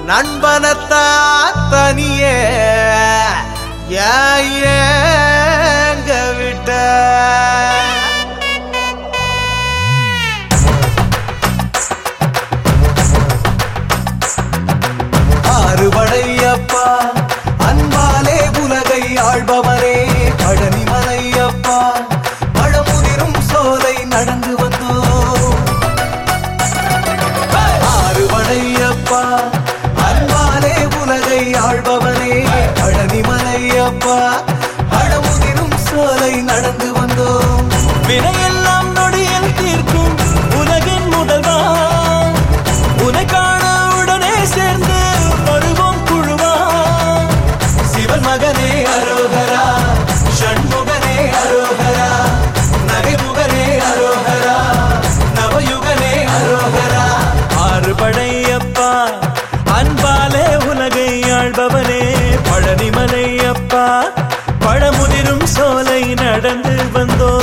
நண்பனத்தா தனியே ஏன் ஏங்க விட்ட ஆறுபடையப்பா அன்பாலே உலகை ஆள்பவரே பழனி மலையப்பா பழமுதிரும் சோலை நடந்து வந்தோம் ஆறுபடையப்பா அன்பாலே உலகை ஆள்பவரே பழனி மலையப்பா பழமுதிரும் சோலை நடந்து வந்தோம் வினையெல்லாம் நொடியில் தீர்க்கும் உலகின் முதல்வா உனை காண உடனே சேர்ந்து வருவோம் குழுவா சிவன் மகனே அரோகரா ஷண்முகனே அரோகரா நகைமுகனே அரோகரா நவயுகனே அரோகரா ஆறுபடையப்பா அன்பாலே உலகை ஆள்பவனே பழனிமலையப்பா பழமுதிரும் சோலை நடந்து வந்தோ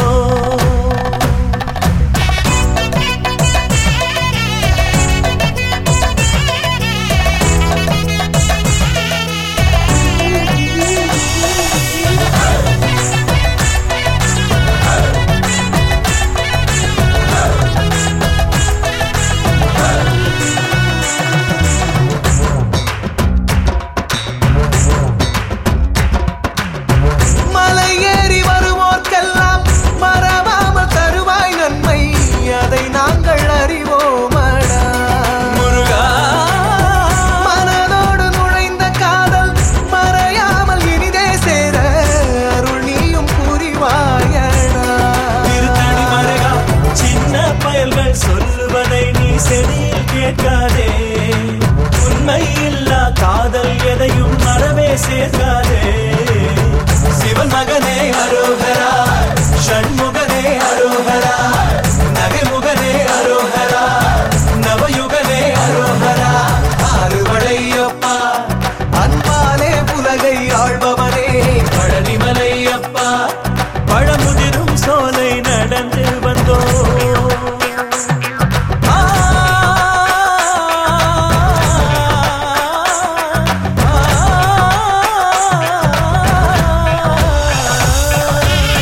மலை ஏறி வருவோர்க்கெல்லாம் மறவாமல் தருவாய் நன்மை அதை நாங்கள் அறிவோமடா முருகா மனதோடு நுழைந்த காதல் மறையாமல் இனிதே சேர அருள் நீயும் புரிவாயடா திருத்தணி மருகா சின்ன பயல்கள் சொல்லுவதை நீ செடியில் கேட்காதே உண்மை இல்லா காதல் எதையும் மறவே சேர்க்காதே சிவன் மகனே அரோகரா ஷண்முகனே அரோகரா நகைமுகனே அரோகரா நவயுகனே அரோகரா ஆறுவடையப்பா அன்பாலே உலகை ஆள்பவனே பழனிமலையப்பா பழமுதிரும் சோலை நடந்து வந்தோ ஆ, ஆ, ஆ.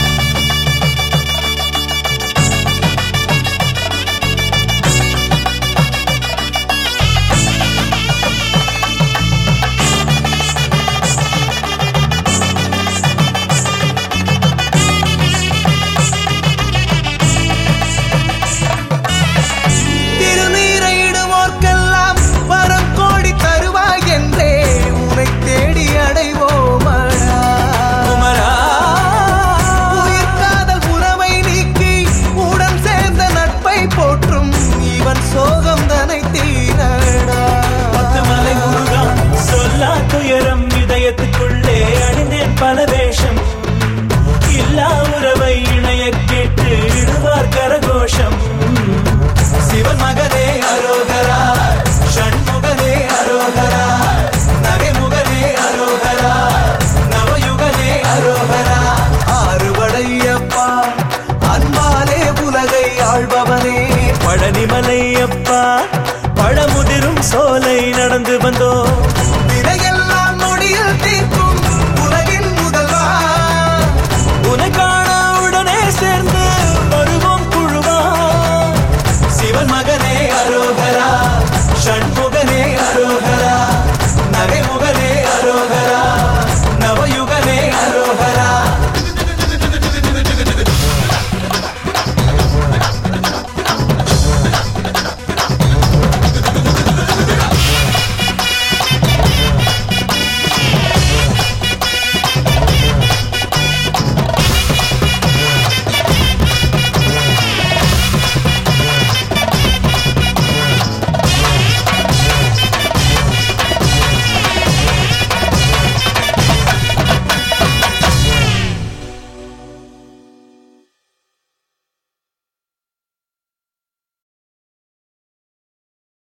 திருநீரையிடுவோர்க்கெல்லாம் வரம் கோடி தருவாய் என்றே உனை தேடி அடைவோமடா குமரா உயிர் காதல் உறவை நீக்கி உடன் சேர்ந்த நட்பை போற்றும் இவன் சோகம் தனை தீரடா பத்து மலை முருகா சொல்லா துயரம் இதயத்துக்குள்ளே அணிந்தேன் பல வேஷம் இல்லா உறவை இணைய கேட்டு இடுவார் கரகோஷம்